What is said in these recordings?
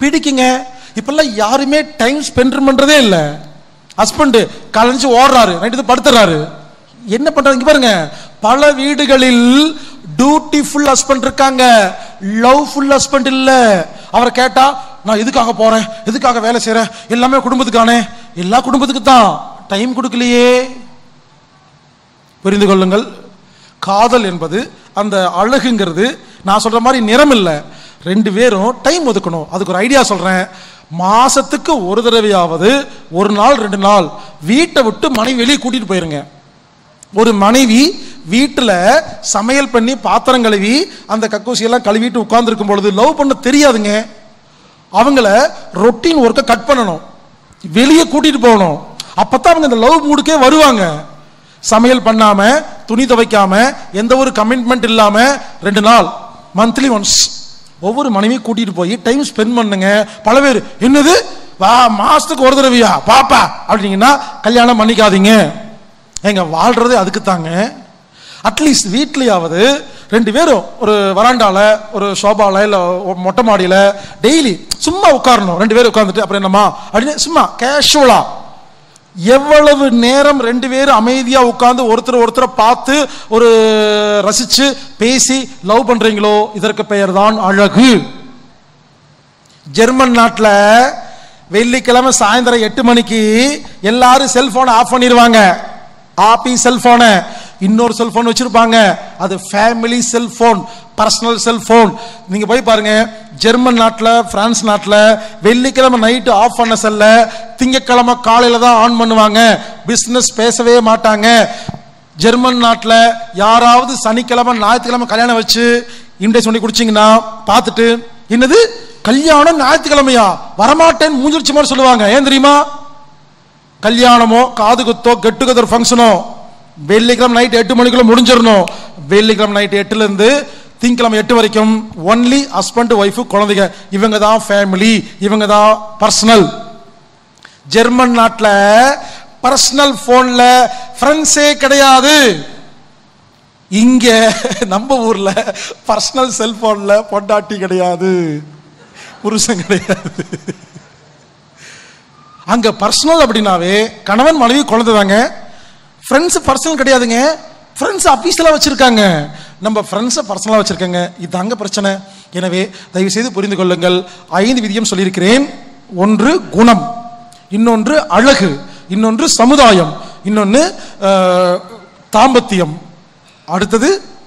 பிடிக்குங்க இப்பெல்லாம் யாருமே டைம் ஸ்பெண்ட் பண்றதே இல்லை ஹஸ்பண்ட் கலைஞ்சு ஓடுறாரு நைட்டு படுத்துறாரு என்ன பண்றாங்க இங்க பாருங்க பல வீடுகளில் டியூட்டிஃபுல் ஹஸ்பண்ட் இருக்காங்க லவ்ஃபுல் ஹஸ்பண்ட் இல்ல அவரை கேட்டா நான் எதுக்காக போறேன் எதுக்காக வேலை செய்றேன் எல்லாமே குடும்பத்துக்கானே எல்லா குடும்பத்துக்கு தான் டைம் கொடுக்கலையே புரிந்து கொள்ளுங்கள் காதல் என்பது அந்த அழகுங்கிறது நான் சொல்ற மாதிரி நிறம் இல்லை ரெண்டு பேரும் டைம் ஒதுக்கணும் அதுக்கு ஒரு ஐடியா சொல்றேன் மாசத்துக்கு ஒரு தடவையாவது ஒரு நாள் ரெண்டு நாள் வீட்டை விட்டு மனைவி வெளியே கூட்டிட்டு போயிருங்க ஒரு மனைவி வீட்டில் சமையல் பண்ணி பாத்திரம் கழுவி அந்த கக்கூசியெல்லாம் கழுவிட்டு உட்கார்ந்துருக்கும் பொழுது லவ் பண்ண தெரியாதுங்க அவங்கள ரொட்டீன் ஒர்க்கை கட் பண்ணணும் வெளியே கூட்டிட்டு போகணும் அப்பதான் அவங்க இந்த லவ் மூடுக்கே வருவாங்க சமையல் பண்ணாம துணி துவைக்காம எந்த ஒரு கமிட்மெண்ட் இல்லாம ரெண்டு நாள் மந்த்லி ஒன்ஸ் ஒவ்வொரு மனைவி கூட்டிட்டு போய் டைம் ஸ்பெண்ட் பண்ணுங்க பல பேர் என்னது வா மாசத்துக்கு ஒரு தடவையா பாப்பா அப்படிங்கன்னா கல்யாணம் பண்ணிக்காதீங்க ஏங்க வாழ்றதே அதுக்கு தாங்க அட்லீஸ்ட் வீட்லயாவது ரெண்டு பேரும் ஒரு வராண்டால ஒரு சோபால இல்ல ஒரு மொட்டை மாடியில டெய்லி சும்மா உட்காரணும் ரெண்டு பேரும் உட்கார்ந்துட்டு அப்புறம் என்னம்மா அப்படின்னு சும்மா கேஷுவலா எவ்வளவு நேரம் ரெண்டு பேரும் அமைதியா உட்கார்ந்து ஒருத்தர் ஒருத்தரை பார்த்து ஒரு ரசிச்சு பேசி லவ் பண்றீங்களோ இதற்கு பெயர் தான் அழகு ஜெர்மன் நாட்டுல வெள்ளிக்கிழமை சாயந்தரம் எட்டு மணிக்கு எல்லாரும் செல்போனை ஆஃப் பண்ணிடுவாங்க ஆப்பி செல்போனை இன்னொரு செல்போன் வச்சிருப்பாங்க அது ஃபேமிலி செல்போன் பர்சனல் செல்போன் நீங்க போய் பாருங்க ஜெர்மன் நாட்டுல பிரான்ஸ் நாட்டுல வெள்ளிக்கிழமை நைட்டு ஆஃப் பண்ண செல்ல திங்கக்கிழமை காலையில தான் ஆன் பண்ணுவாங்க பிசினஸ் பேசவே மாட்டாங்க ஜெர்மன் நாட்டுல யாராவது சனிக்கிழமை ஞாயிற்றுக்கிழமை கல்யாணம் வச்சு இன்டெக்ஸ் பண்ணி குடிச்சிங்கன்னா பார்த்துட்டு என்னது கல்யாணம் ஞாயிற்றுக்கிழமையா வரமாட்டேன்னு மூஞ்சிருச்சு மாதிரி சொல்லுவாங்க ஏன் தெரியுமா கல்யாணமோ காது குத்தோ கெட் டுகெதர் ஃபங்க்ஷனோ வெள்ளிக்கிழமை நைட் எட்டு மணிக்குள்ள முடிஞ்சிடணும் வெள்ளிக்கிழமை நைட் எட்டுல இருந்து திங்கக்கிழமை எட்டு வரைக்கும் ஒன்லி ஹஸ்பண்ட் ஒய்ஃப் குழந்தைங்க இவங்க தான் ஃபேமிலி இவங்க தான் பர்சனல் ஜெர்மன் நாட்டுல பர்சனல் போன்ல ஃப்ரெண்ட்ஸே கிடையாது இங்க நம்ம ஊர்ல பர்சனல் செல்போன்ல பொண்டாட்டி கிடையாது புருஷன் கிடையாது அங்க பர்சனல் அப்படின்னாவே கணவன் மனைவி குழந்தை தாங்க ஃப்ரெண்ட்ஸ் பர்சனல் கிடையாதுங்க ஃப்ரெண்ட்ஸ் அஃபீஷியலாக வச்சிருக்காங்க நம்ம ஃப்ரெண்ட்ஸை பர்சனலாக வச்சிருக்காங்க இதாங்க பிரச்சனை எனவே தயவு செய்து புரிந்து கொள்ளுங்கள் ஐந்து விதியம் சொல்லியிருக்கிறேன் ஒன்று குணம் இன்னொன்று அழகு இன்னொன்று சமுதாயம் இன்னொன்று அஹ், தாம்பத்தியம் அடுத்தது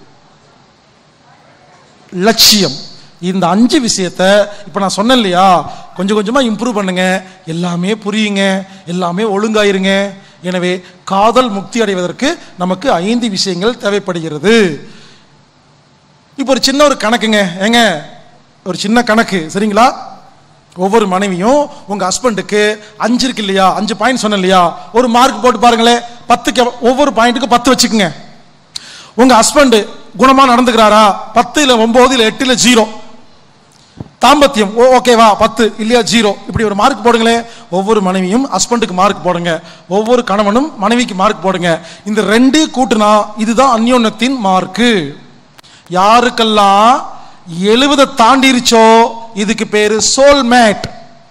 லட்சியம் இந்த அஞ்சு விஷயத்தை இப்போ நான் சொன்னேன் இல்லையா கொஞ்சம் கொஞ்சமாக இம்ப்ரூவ் பண்ணுங்க எல்லாமே புரியுங்க எல்லாமே ஒழுங்காயிருங்க எனவே காதல் முக்தி அடைவதற்கு நமக்கு ஐந்து விஷயங்கள் தேவைப்படுகிறது இப்போ ஒரு சின்ன ஒரு கணக்குங்க ஏங்க ஒரு சின்ன கணக்கு சரிங்களா ஒவ்வொரு மனைவியும் உங்க ஹஸ்பண்டுக்கு அஞ்சு இருக்கு இல்லையா அஞ்சு பாயிண்ட் சொன்னேன் இல்லையா ஒரு மார்க் போட்டு பாருங்களேன் பத்துக்கு ஒவ்வொரு பாயிண்ட்டுக்கு பத்து வச்சுக்கோங்க உங்க ஹஸ்பண்ட் குணமா நடந்துக்கிறாரா பத்து இல்ல ஒன்பது இல்ல எட்டு இல்ல ஜீரோ தாம்பத்தியம் ஓ ஓகேவா பத்து இல்லையா ஜீரோ இப்படி ஒரு மார்க் போடுங்களேன் ஒவ்வொரு மனைவியும் ஹஸ்பண்டுக்கு மார்க் போடுங்க ஒவ்வொரு கணவனும் மனைவிக்கு மார்க் போடுங்க இந்த ரெண்டு கூட்டுனா இதுதான் அந்யோன்யத்தின் மார்க்கு யாருக்கெல்லாம் எழுபதை தாண்டிருச்சோ இதுக்கு பேரு சோல்மேட்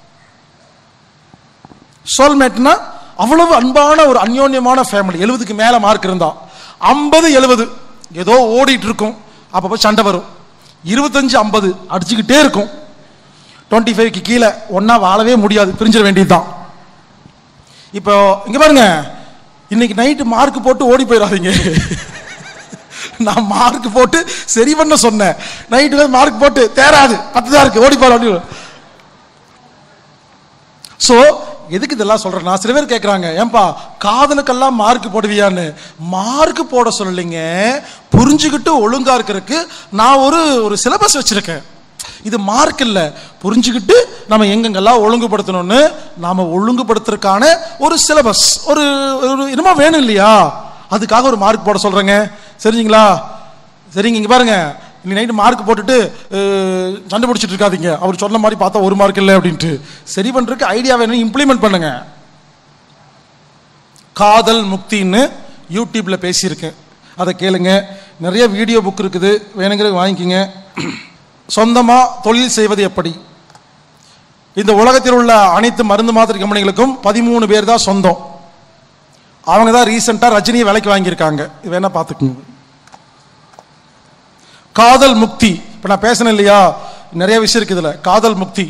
சோல்மேட்னா அவ்வளவு அன்பான ஒரு அந்யோன்யமான ஃபேமிலி எழுபதுக்கு மேல மார்க் இருந்தா ஐம்பது எழுபது ஏதோ ஓடிட்டு இருக்கும் அப்பப்போ சண்டை வரும் இருபத்தஞ்சு ஐம்பது அடிச்சுக்கிட்டே இருக்கும் டுவெண்ட்டி ஃபைவ்க்கு கீழே ஒன்றா வாழவே முடியாது பிரிஞ்சிட வேண்டியதுதான் இப்போ இங்க பாருங்க இன்னைக்கு நைட்டு மார்க் போட்டு ஓடி போயிடாதீங்க நான் மார்க் போட்டு சரி பண்ண சொன்னேன் நைட்டு மார்க் போட்டு தேராது பத்து தான் இருக்கு ஓடி போற அப்படின்னு சோ எதுக்கு இதெல்லாம் சொல்றேன்னா சில பேர் கேட்குறாங்க ஏன்பா காதலுக்கெல்லாம் மார்க் போடுவியான்னு மார்க் போட சொல்லலைங்க புரிஞ்சுக்கிட்டு ஒழுங்கா இருக்கிறதுக்கு நான் ஒரு ஒரு சிலபஸ் வச்சிருக்கேன் இது மார்க் இல்ல புரிஞ்சுக்கிட்டு நம்ம எங்கெங்கெல்லாம் ஒழுங்குபடுத்தணும்னு நாம ஒழுங்குபடுத்துறதுக்கான ஒரு சிலபஸ் ஒரு ஒரு என்னமோ வேணும் இல்லையா அதுக்காக ஒரு மார்க் போட சொல்றேங்க சரிங்களா சரிங்க இங்க பாருங்க இன்னைக்கு நைட்டு மார்க் போட்டுட்டு அஹ், சண்டை பிடிச்சிட்டு இருக்காதீங்க அவர் சொன்ன மாதிரி பார்த்தா ஒரு மார்க் இல்லை அப்படின்ட்டு சரி பண்றதுக்கு ஐடியா வேணும் இம்ப்ளிமெண்ட் பண்ணுங்க காதல் முக்தின்னு யூடியூப்ல பேசியிருக்கேன் அதை கேளுங்க நிறைய வீடியோ புக் இருக்குது வேணுங்கிறது வாங்கிக்கோங்க சொந்தமா தொழில் செய்வது எப்படி இந்த உலகத்தில் உள்ள அனைத்து மருந்து மாத்திரை கம்பெனிகளுக்கும் பதிமூணு பேர் தான் சொந்தம் அவங்க தான் ரீசெண்டாக ரஜினியை விலைக்கு வாங்கியிருக்காங்க இது வேணா பார்த்துக்குங்க காதல் முக்தி இப்போ நான் பேசினேன் இல்லையா நிறைய விஷயம் இருக்குது இதில் காதல் முக்தி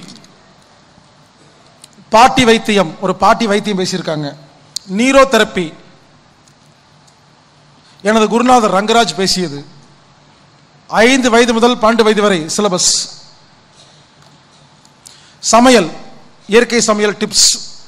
பாட்டி வைத்தியம் ஒரு பாட்டி வைத்தியம் பேசியிருக்காங்க நீரோ தெரப்பி எனது குருநாதர் ரங்கராஜ் பேசியது ஐந்து வயது முதல் பன்னெண்டு வயது வரை சிலபஸ் சமையல் இயற்கை சமையல் டிப்ஸ்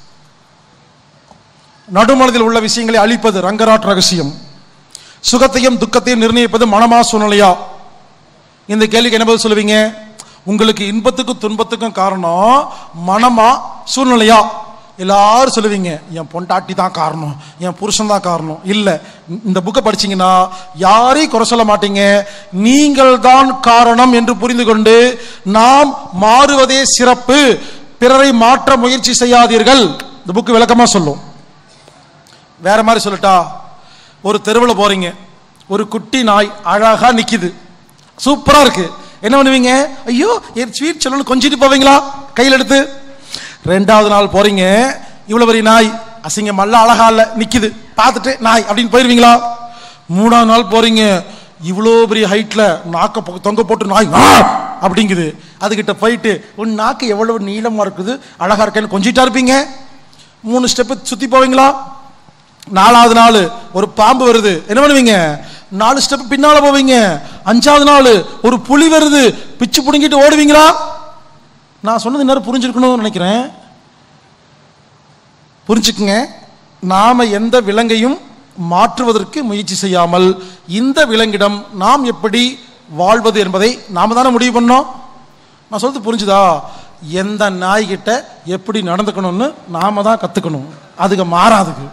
நடுமனதில் உள்ள விஷயங்களை அழிப்பது ரங்கராட் ரகசியம் சுகத்தையும் துக்கத்தையும் நிர்ணயிப்பது மனமா சூழ்நிலையா இந்த கேள்விக்கு என்ன பதில் சொல்லுவீங்க உங்களுக்கு இன்பத்துக்கும் துன்பத்துக்கும் காரணம் மனமா சூழ்நிலையா எல்லாரும் சொல்லுவீங்க என் பொண்டாட்டி தான் காரணம் என் புருஷன் தான் காரணம் இல்லை இந்த புக்கை படிச்சீங்கன்னா யாரையும் குறை சொல்ல மாட்டீங்க நீங்கள் தான் காரணம் என்று புரிந்து கொண்டு நாம் மாறுவதே சிறப்பு பிறரை மாற்ற முயற்சி செய்யாதீர்கள் இந்த புக்கு விளக்கமா சொல்லும் வேற மாதிரி சொல்லட்டா ஒரு தெருவில் போறீங்க ஒரு குட்டி நாய் அழகா நிக்குது சூப்பரா இருக்கு என்ன பண்ணுவீங்க ஐயோ என் ஸ்வீட் சொல்லணும் கொஞ்சிட்டு போவீங்களா கையில் எடுத்து ரெண்டாவது நாள் போறீங்க இவ்வளவு பெரிய நாய் அசிங்கம் அல்ல அழகா இல்ல நிக்குது பார்த்துட்டு நாய் அப்படின்னு போயிருவீங்களா மூணாவது நாள் போறீங்க இவ்வளோ பெரிய ஹைட்ல நாக்க பொ- தொங்க போட்டு நாய் "ஆ!" அப்படிங்குது அதுகிட்ட போயிட்டு உன் நாக்கு எவ்வளவு நீளமா இருக்குது அழகா இருக்கேன்னு கொஞ்சிட்டா இருப்பீங்க மூணு ஸ்டெப்பு சுத்தி போவீங்களா நாலாவது நாள் ஒரு பாம்பு வருது என்ன பண்ணுவீங்க நாலு ஸ்டெப் பின்னால போவீங்க அஞ்சாவது நாள் ஒரு புலி வருது பிச்சு புடுங்கிட்டு ஓடுவீங்களா நான் சொன்னது இன்னும் புரிஞ்சிருக்கணும்னு நினைக்கிறேன் புரிஞ்சுக்குங்க நாம எந்த விலங்கையும் மாற்றுவதற்கு முயற்சி செய்யாமல் இந்த விலங்கிடம் நாம் எப்படி வாழ்வது என்பதை நாம தானே முடிவு பண்ணோம் நான் சொல்றது புரிஞ்சுதா எந்த நாய்கிட்ட எப்படி நடந்துக்கணும்னு நாம தான் கத்துக்கணும் அதுக்கு மாறாதுக்கு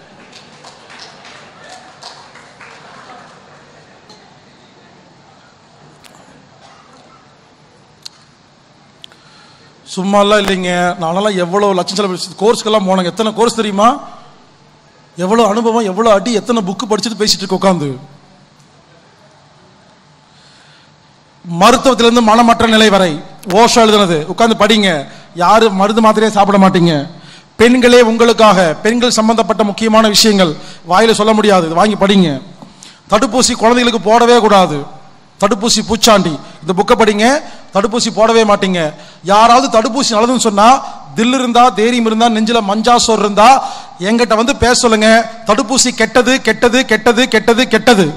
சும்மாலாம் இல்லைங்க நானெல்லாம் எவ்வளோ லட்சம் செலவு கோர்ஸ்க்கெல்லாம் போனேங்க எத்தனை கோர்ஸ் தெரியுமா எவ்வளோ அனுபவம் எவ்வளோ அடி எத்தனை புக்கு படிச்சுட்டு பேசிட்டு இருக்க உட்காந்து மருத்துவத்திலிருந்து மனமற்ற நிலை வரை ஓஷோ எழுதுனது உட்கார்ந்து படிங்க யாரும் மருந்து மாத்திரையே சாப்பிட மாட்டீங்க பெண்களே உங்களுக்காக பெண்கள் சம்பந்தப்பட்ட முக்கியமான விஷயங்கள் வாயில சொல்ல முடியாது இது வாங்கி படிங்க தடுப்பூசி குழந்தைகளுக்கு போடவே கூடாது தடுப்பூசி பூச்சாண்டி இந்த புக்கை படிங்க தடுப்பூசி போடவே மாட்டீங்க யாராவது தடுப்பூசி நல்லதுன்னு சொன்னா தில் இருந்தா தைரியம் இருந்தா நெஞ்சில மஞ்சா சோறு இருந்தா என்கிட்ட வந்து பேச சொல்லுங்க தடுப்பூசி கெட்டது கெட்டது கெட்டது கெட்டது கெட்டது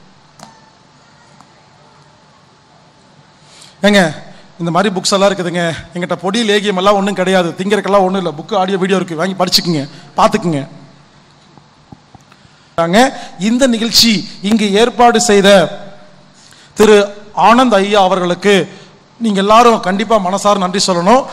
ஏங்க இந்த மாதிரி புக்ஸ் எல்லாம் இருக்குதுங்க எங்கிட்ட பொடி லேகியம் எல்லாம் ஒன்றும் கிடையாது திங்கறதுக்கெல்லாம் ஒன்றும் இல்லை புக்கு ஆடியோ வீடியோ இருக்கு வாங்கி படிச்சுக்குங்க பார்த்துக்குங்க தாங்க, இந்த நிகழ்ச்சி இங்கு ஏற்பாடு செய்த திரு ஆனந்த் ஐயா அவர்களுக்கு நீங்க எல்லாரும் கண்டிப்பா மனசார நன்றி சொல்லணும்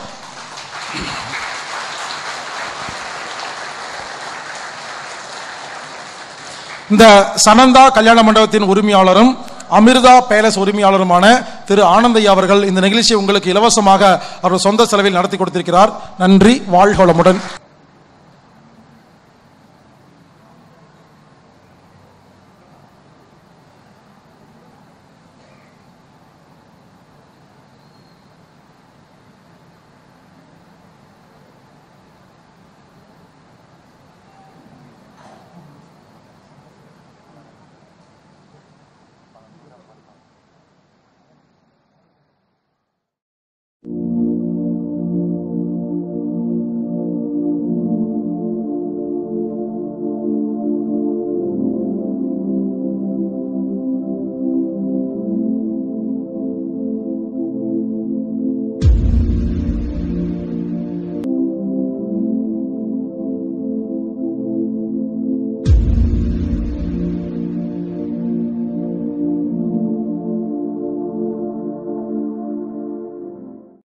இந்த சனந்தா கல்யாண மண்டபத்தின் உரிமையாளரும் அமிர்தா பேலஸ் உரிமையாளருமான திரு ஆனந்தையா அவர்கள் இந்த நிகழ்ச்சியை உங்களுக்கு இலவசமாக அவர் சொந்த செலவில் நடத்தி கொடுத்திருக்கிறார் நன்றி வாழ்க வளமுடன்